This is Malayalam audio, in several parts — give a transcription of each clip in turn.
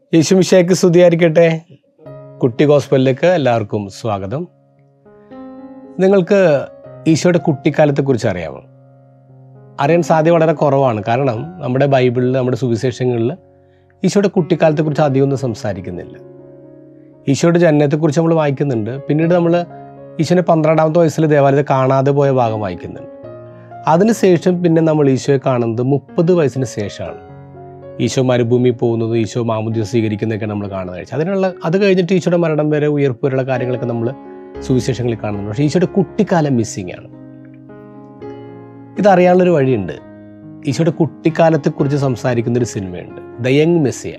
യേശുമിശേക്ക് സ്തുതിയായിരിക്കട്ടെ കുട്ടി ഗോസ്പലിലേക്ക് എല്ലാവർക്കും സ്വാഗതം നിങ്ങൾക്ക് ഈശോയുടെ കുട്ടിക്കാലത്തെക്കുറിച്ച് അറിയാമോ അറിയാൻ സാധ്യത വളരെ കുറവാണ് കാരണം നമ്മുടെ ബൈബിളിൽ നമ്മുടെ സുവിശേഷങ്ങളിൽ ഈശോയുടെ കുട്ടിക്കാലത്തെക്കുറിച്ച് അധികമൊന്നും സംസാരിക്കുന്നില്ല ഈശോയുടെ ജനനത്തെക്കുറിച്ച് നമ്മൾ വായിക്കുന്നുണ്ട് പിന്നീട് നമ്മൾ ഈശോനെ പന്ത്രണ്ടാമത്തെ വയസ്സിൽ ദേവാലയത്തിൽ കാണാതെ പോയ ഭാഗം വായിക്കുന്നുണ്ട് അതിനുശേഷം പിന്നെ നമ്മൾ ഈശോയെ കാണുന്നത് മുപ്പത് വയസ്സിന് ശേഷമാണ് ഈശോ മരുഭൂമി പോകുന്നത് ഈശോ മാമുദ്യ സ്വീകരിക്കുന്നതൊക്കെ നമ്മൾ കാണുന്ന കാഴ്ച അതിനുള്ള അത് കഴിഞ്ഞിട്ട് ഈശോയുടെ മരണം വരെ ഉയർപ്പ് വരെയുള്ള കാര്യങ്ങളൊക്കെ നമ്മൾ സുവിശേഷങ്ങളിൽ കാണുന്നുണ്ട് പക്ഷേ ഈശോയുടെ കുട്ടിക്കാലം മിസ്സിങ് ആണ് ഇതറിയാനുള്ളൊരു വഴിയുണ്ട് ഈശോയുടെ കുട്ടിക്കാലത്തെക്കുറിച്ച് സംസാരിക്കുന്ന ഒരു സിനിമയുണ്ട് ദ യങ് മെസ്സിയ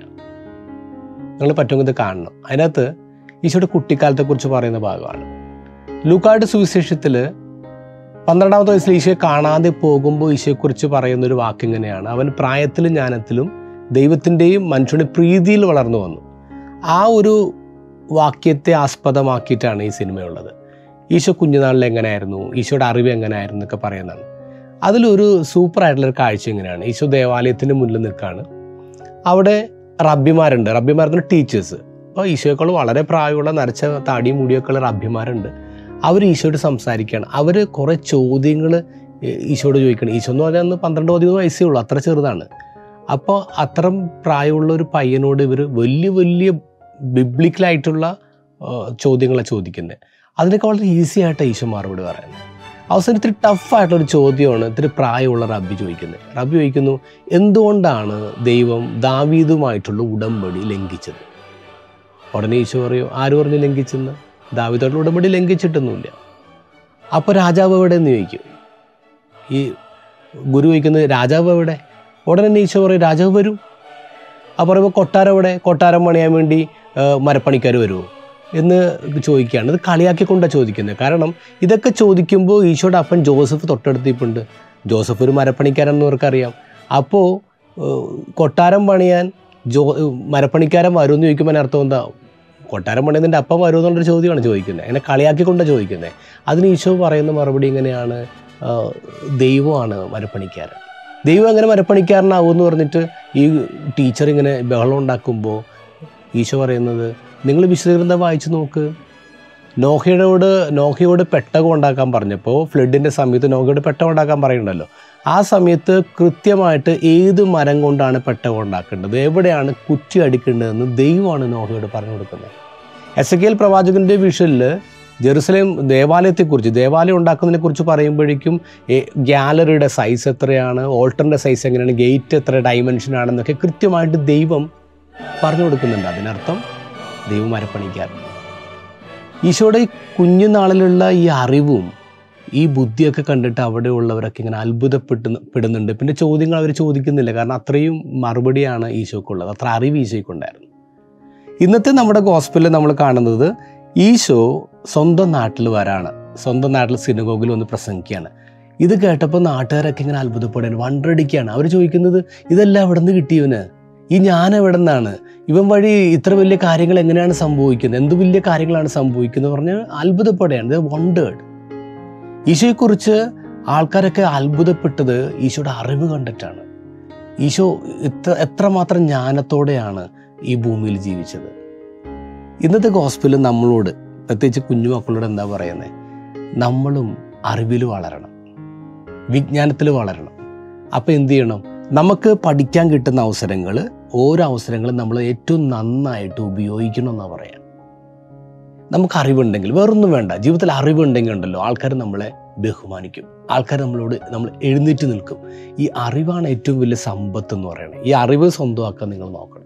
നിങ്ങൾ പറ്റുമെങ്കിൽ ഇത് കാണണം അതിനകത്ത് ഈശോയുടെ കുട്ടിക്കാലത്തെക്കുറിച്ച് പറയുന്ന ഭാഗമാണ് ലൂക്കാട് സുവിശേഷത്തിൽ പന്ത്രണ്ടാമത്തെ വയസ്സിൽ ഈശോയെ കാണാതെ പോകുമ്പോൾ ഈശോയെക്കുറിച്ച് പറയുന്ന ഒരു വാക്ക് ഇങ്ങനെയാണ് അവൻ പ്രായത്തിലും ജ്ഞാനത്തിലും ദൈവത്തിൻ്റെയും മനുഷ്യരുടെ പ്രീതിയിൽ വളർന്നു വന്നു ആ ഒരു വാക്യത്തെ ആസ്പദമാക്കിയിട്ടാണ് ഈ സിനിമയുള്ളത് ഈശോ കുഞ്ഞുനാളിൽ എങ്ങനെയായിരുന്നു ഈശോയുടെ അറിവ് എങ്ങനെയായിരുന്നു എന്നൊക്കെ പറയുന്നതാണ് അതിലൊരു സൂപ്പർ ആയിട്ടുള്ളൊരു കാഴ്ച ഇങ്ങനെയാണ് ഈശോ ദേവാലയത്തിൻ്റെ മുന്നിൽ നിൽക്കുകയാണ് അവിടെ റബ്ബിമാരുണ്ട് റബ്ബിമാർന്ന് ടീച്ചേഴ്സ് അപ്പോൾ ഈശോയേക്കാൾ വളരെ പ്രായമുള്ള നരച്ച താടിയും മുടിയൊക്കെ ഉള്ള റബ്ബിമാരുണ്ട് അവർ ഈശോയോട് സംസാരിക്കുകയാണ് അവർ കുറേ ചോദ്യങ്ങൾ ഈശോയോട് ചോദിക്കണം ഈശോ എന്ന് പറഞ്ഞാൽ അന്ന് പന്ത്രണ്ട് പതിമൂന്ന് വയസ്സേ ഉള്ളൂ അത്ര ചെറുതാണ് അപ്പോൾ അത്തരം പ്രായമുള്ള ഒരു പയ്യനോട് ഇവർ വലിയ വലിയ ബിബ്ലിക്കലായിട്ടുള്ള ചോദ്യങ്ങളെ ചോദിക്കുന്നത് അതിനൊക്കെ വളരെ ഈസി ആയിട്ട് ഈശോ മറുപടി പറയുന്നത് അവസാനം ഇത്തിരി ടഫായിട്ടുള്ളൊരു ചോദ്യമാണ് ഇത്തിരി പ്രായമുള്ള റബ്ബി ചോദിക്കുന്നത് റബ്ബി ചോദിക്കുന്നു എന്തുകൊണ്ടാണ് ദൈവം ദാവീദുമായിട്ടുള്ള ഉടമ്പടി ലംഘിച്ചത് ഉടനെ ഈശോ പറയും ആര് പറഞ്ഞു ലംഘിച്ചെന്ന് ദാവിദോടുള്ള ഉടമ്പടി ലംഘിച്ചിട്ടൊന്നുമില്ല അപ്പോൾ രാജാവ് എവിടെ എന്ന് ചോദിക്കും ഈ ഗുരു ചോദിക്കുന്നത് രാജാവ് എവിടെ ഉടനെ തന്നെ ഈശോ പറയും രാജാവ് വരും അപ്പോൾ പറയുമ്പോൾ കൊട്ടാരം എവിടെ കൊട്ടാരം പണിയാൻ വേണ്ടി മരപ്പണിക്കാർ വരുമോ എന്ന് ചോദിക്കുകയാണ് ഇത് കളിയാക്കിക്കൊണ്ടാണ് ചോദിക്കുന്നത് കാരണം ഇതൊക്കെ ചോദിക്കുമ്പോൾ ഈശോയുടെ അപ്പൻ ജോസഫ് തൊട്ടടുത്തിപ്പുണ്ട് ജോസഫ് ഒരു മരപ്പണിക്കാരെന്ന് അവർക്കറിയാം അപ്പോൾ കൊട്ടാരം പണിയാൻ ജോ മരപ്പണിക്കാരൻ വരുമെന്ന് ചോദിക്കുമ്പോൾ അർത്ഥം എന്താ കൊട്ടാരം പണിയുന്നതിൻ്റെ അപ്പം വരുമോ എന്നുള്ളൊരു ചോദ്യമാണ് ചോദിക്കുന്നത് അങ്ങനെ കളിയാക്കിക്കൊണ്ടാണ് ചോദിക്കുന്നത് അതിന് ഈശോ പറയുന്ന മറുപടി ഇങ്ങനെയാണ് ദൈവമാണ് മരപ്പണിക്കാരൻ ദൈവം എങ്ങനെ മരപ്പണിക്കാരനാവും എന്ന് പറഞ്ഞിട്ട് ഈ ടീച്ചർ ഇങ്ങനെ ബഹളം ഉണ്ടാക്കുമ്പോൾ ഈശോ പറയുന്നത് നിങ്ങൾ വിശുദ്ധഗ്രന്ഥം വായിച്ചു നോക്ക് നോഹയോട് നോഹയോട് പെട്ടകം ഉണ്ടാക്കാൻ പറഞ്ഞപ്പോൾ ഫ്ലഡിൻ്റെ സമയത്ത് നോഹയോട് പെട്ടകം ഉണ്ടാക്കാൻ പറയുന്നുണ്ടല്ലോ ആ സമയത്ത് കൃത്യമായിട്ട് ഏത് മരം കൊണ്ടാണ് പെട്ടകം ഉണ്ടാക്കേണ്ടത് എവിടെയാണ് കുറ്റി അടിക്കേണ്ടതെന്ന് ദൈവമാണ് നോഹയോട് പറഞ്ഞു കൊടുക്കുന്നത് എസ് എ കെ എൽ പ്രവാചകൻ്റെ വിഷനിൽ ജെറുസലേം ദേവാലയത്തെക്കുറിച്ച് ദേവാലയം ഉണ്ടാക്കുന്നതിനെക്കുറിച്ച് പറയുമ്പോഴേക്കും ഗ്യാലറിയുടെ സൈസ് എത്രയാണ് ഓൾട്ടറിൻ്റെ സൈസ് എങ്ങനെയാണ് ഗേറ്റ് എത്ര ഡൈമെൻഷൻ ആണെന്നൊക്കെ കൃത്യമായിട്ട് ദൈവം പറഞ്ഞു കൊടുക്കുന്നുണ്ട് അതിനർത്ഥം ദൈവം മരപ്പണിക്കാരൻ ഈശോയുടെ ഈ കുഞ്ഞുനാളിലുള്ള ഈ അറിവും ഈ ബുദ്ധിയൊക്കെ കണ്ടിട്ട് അവിടെയുള്ളവരൊക്കെ ഇങ്ങനെ അത്ഭുതപ്പെട്ട് പെടുന്നുണ്ട് പിന്നെ ചോദ്യങ്ങൾ അവർ ചോദിക്കുന്നില്ല കാരണം അത്രയും മറുപടിയാണ് ഈശോക്കുള്ളത് അത്ര അറിവ് ഈശോയ്ക്കുണ്ടായിരുന്നു ഇന്നത്തെ നമ്മുടെ ഹോസ്പിറ്റലിൽ നമ്മൾ കാണുന്നത് ഈശോ സ്വന്തം നാട്ടിൽ വരാണ് സ്വന്തം നാട്ടിൽ സിനഗോഗിൽ വന്ന് പ്രസംഗിക്കുകയാണ് ഇത് കേട്ടപ്പോൾ നാട്ടുകാരൊക്കെ ഇങ്ങനെ അത്ഭുതപ്പെടുകയാണ് വണ്ടടിക്കുകയാണ് അവർ ചോദിക്കുന്നത് ഇതെല്ലാം എവിടെ നിന്ന് കിട്ടിയവന് ഈ ഞാൻ എവിടെ നിന്നാണ് ഇവൻ വഴി ഇത്ര വലിയ കാര്യങ്ങൾ എങ്ങനെയാണ് സംഭവിക്കുന്നത് എന്ത് വലിയ കാര്യങ്ങളാണ് സംഭവിക്കുന്നത് പറഞ്ഞ് അത്ഭുതപ്പെടുകയാണ് ഇത് വണ്ടേഡ് ഈശോയെക്കുറിച്ച് ആൾക്കാരൊക്കെ അത്ഭുതപ്പെട്ടത് ഈശോയുടെ അറിവ് കണ്ടിട്ടാണ് ഈശോ എത്ര എത്രമാത്രം ജ്ഞാനത്തോടെയാണ് ഈ ഭൂമിയിൽ ജീവിച്ചത് ഇന്നത്തെ ഹോസ്പിറ്റലിൽ നമ്മളോട് പ്രത്യേകിച്ച് കുഞ്ഞു മക്കളോട് എന്താ പറയുന്നത് നമ്മളും അറിവിൽ വളരണം വിജ്ഞാനത്തിൽ വളരണം അപ്പോൾ എന്ത് ചെയ്യണം നമുക്ക് പഠിക്കാൻ കിട്ടുന്ന അവസരങ്ങൾ ഓരോ അവസരങ്ങളും നമ്മൾ ഏറ്റവും നന്നായിട്ട് ഉപയോഗിക്കണം എന്നാണ് പറയാം നമുക്ക് അറിവുണ്ടെങ്കിൽ വേറൊന്നും വേണ്ട ജീവിതത്തിൽ അറിവുണ്ടെങ്കിൽ ഉണ്ടല്ലോ ആൾക്കാർ നമ്മളെ ബഹുമാനിക്കും ആൾക്കാർ നമ്മളോട് നമ്മൾ എഴുന്നേറ്റ് നിൽക്കും ഈ അറിവാണ് ഏറ്റവും വലിയ സമ്പത്ത് എന്ന് പറയുന്നത് ഈ അറിവ് സ്വന്തമാക്കാൻ നിങ്ങൾ നോക്കണം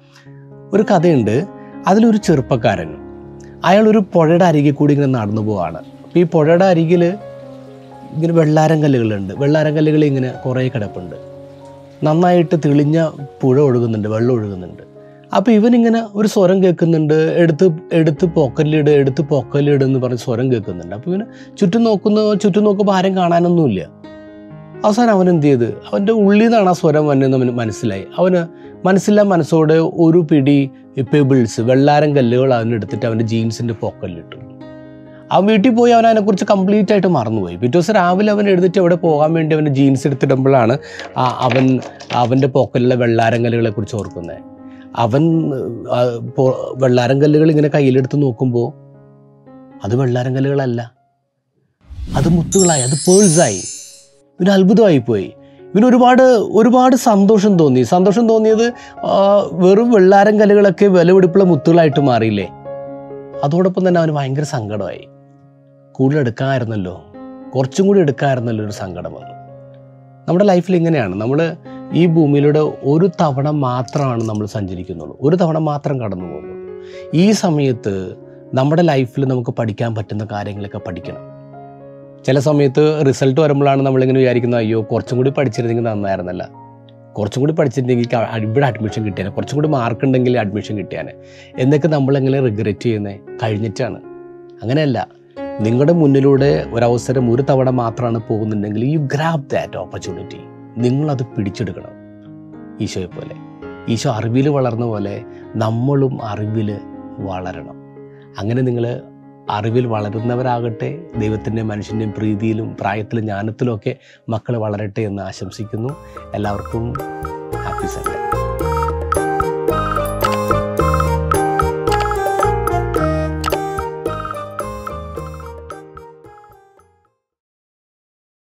ഒരു കഥയുണ്ട് അതിലൊരു ചെറുപ്പക്കാരൻ അയാൾ ഒരു പുഴയുടെ അരികിൽ കൂടി ഇങ്ങനെ നടന്നു പോവാണ് അപ്പോൾ ഈ പുഴയുടെ അരികിൽ ഇങ്ങനെ വെള്ളാരം കല്ലുകളുണ്ട് വെള്ളാരം കല്ലുകൾ ഇങ്ങനെ കുറേ കിടപ്പുണ്ട് നന്നായിട്ട് തെളിഞ്ഞ പുഴ ഒഴുകുന്നുണ്ട് വെള്ളം ഒഴുകുന്നുണ്ട് അപ്പോൾ ഇവനിങ്ങനെ ഒരു സ്വരം കേൾക്കുന്നുണ്ട് എടുത്ത് എടുത്ത് പോക്കലിലിട് എടുത്ത് പോക്കലിലിട് എന്ന് പറഞ്ഞ് സ്വരം കേൾക്കുന്നുണ്ട് അപ്പോൾ ഇവന് ചുറ്റും നോക്കുന്ന ചുറ്റും നോക്കുമ്പോൾ ആരും കാണാനൊന്നുമില്ല അവസാനം അവൻ എന്ത് ചെയ്ത് അവൻ്റെ ഉള്ളിൽ നിന്നാണ് ആ സ്വരം വന്നതെന്ന് അവന് മനസ്സിലായി അവന് മനസ്സില്ലാ മനസ്സോടെ ഒരു പിടി പെബിൾസ് വെള്ളാരം കല്ലുകൾ അവനെടുത്തിട്ട് അവൻ്റെ ജീൻസിൻ്റെ പോക്കലിലിട്ടു അവൻ വീട്ടിൽ പോയി അവൻ അതിനെക്കുറിച്ച് കംപ്ലീറ്റ് ആയിട്ട് മറന്നുപോയി പിറ്റേ ദിവസം രാവിലെ അവൻ എഴുതിട്ട് എവിടെ പോകാൻ വേണ്ടി അവൻ്റെ ജീൻസ് എടുത്തിടുമ്പോഴാണ് ആ അവൻ അവൻ്റെ പോക്കലിലെ വെള്ളാരങ്കലുകളെ കുറിച്ച് ഓർക്കുന്നത് അവൻ ആ, പോ- വെള്ളാരം കല്ലുകൾ ഇങ്ങനെ കയ്യിലെടുത്ത് നോക്കുമ്പോൾ അത് വെള്ളാരം കല്ലുകളല്ല അത് മുത്തുകളായി അത് പേൾസായി ഇവന് അത്ഭുതമായി പോയി ഇവന് ഒരുപാട് ഒരുപാട് സന്തോഷം തോന്നി സന്തോഷം തോന്നിയത് ആ, വെറും വെള്ളാരം കല്ലുകളൊക്കെ വിലപിടിപ്പുള്ള മുത്തുകളായിട്ട് മാറിയില്ലേ അതോടൊപ്പം തന്നെ അവന് ഭയങ്കര സങ്കടമായി കൂടുതൽ എടുക്കാമായിരുന്നല്ലോ കുറച്ചും കൂടി എടുക്കാമായിരുന്നല്ലോ ഒരു സങ്കടം വന്നു നമ്മുടെ ലൈഫിൽ ഇങ്ങനെയാണ് നമ്മൾ ഈ ഭൂമിയിലൂടെ ഒരു തവണ മാത്രമാണ് നമ്മൾ സഞ്ചരിക്കുന്നുള്ളൂ ഒരു തവണ മാത്രം കടന്നു പോകുന്നുള്ളൂ ഈ സമയത്ത് നമ്മുടെ ലൈഫിൽ നമുക്ക് പഠിക്കാൻ പറ്റുന്ന കാര്യങ്ങളൊക്കെ പഠിക്കണം ചില സമയത്ത് റിസൾട്ട് വരുമ്പോഴാണ് നമ്മളിങ്ങനെ വിചാരിക്കുന്നത് അയ്യോ കുറച്ചും കൂടി പഠിച്ചിരുന്നെങ്കിൽ നന്നായിരുന്നല്ല കുറച്ചും കൂടി പഠിച്ചിട്ടുണ്ടെങ്കിൽ ക- ഇവിടെ അഡ്മിഷൻ കിട്ടിയാനെ കുറച്ചും കൂടി മാർക്ക് ഉണ്ടെങ്കിൽ അഡ്മിഷൻ കിട്ടിയാനെ എന്നൊക്കെ നമ്മളെങ്ങനെ റിഗ്രറ്റ് ചെയ്യുന്നത് കഴിഞ്ഞിട്ടാണ് അങ്ങനെയല്ല നിങ്ങളുടെ മുന്നിലൂടെ ഒരവസരം ഒരു തവണ മാത്രമാണ് പോകുന്നുണ്ടെങ്കിൽ യു ഗ്രാബ് ദാറ്റ് ഓപ്പർച്യൂണിറ്റി നിങ്ങളത് പിടിച്ചെടുക്കണം ഈശോയെ പോലെ ഈശോ അറിവിൽ വളർന്ന പോലെ നമ്മളും അറിവിൽ വളരണം അങ്ങനെ നിങ്ങൾ അറിവിൽ വളരുന്നവരാകട്ടെ ദൈവത്തിൻ്റെയും മനുഷ്യൻ്റെയും പ്രീതിയിലും പ്രായത്തിലും ജ്ഞാനത്തിലും ഒക്കെ മക്കൾ വളരട്ടെ എന്ന് ആശംസിക്കുന്നു എല്ലാവർക്കും ഹാപ്പി സൺഡേ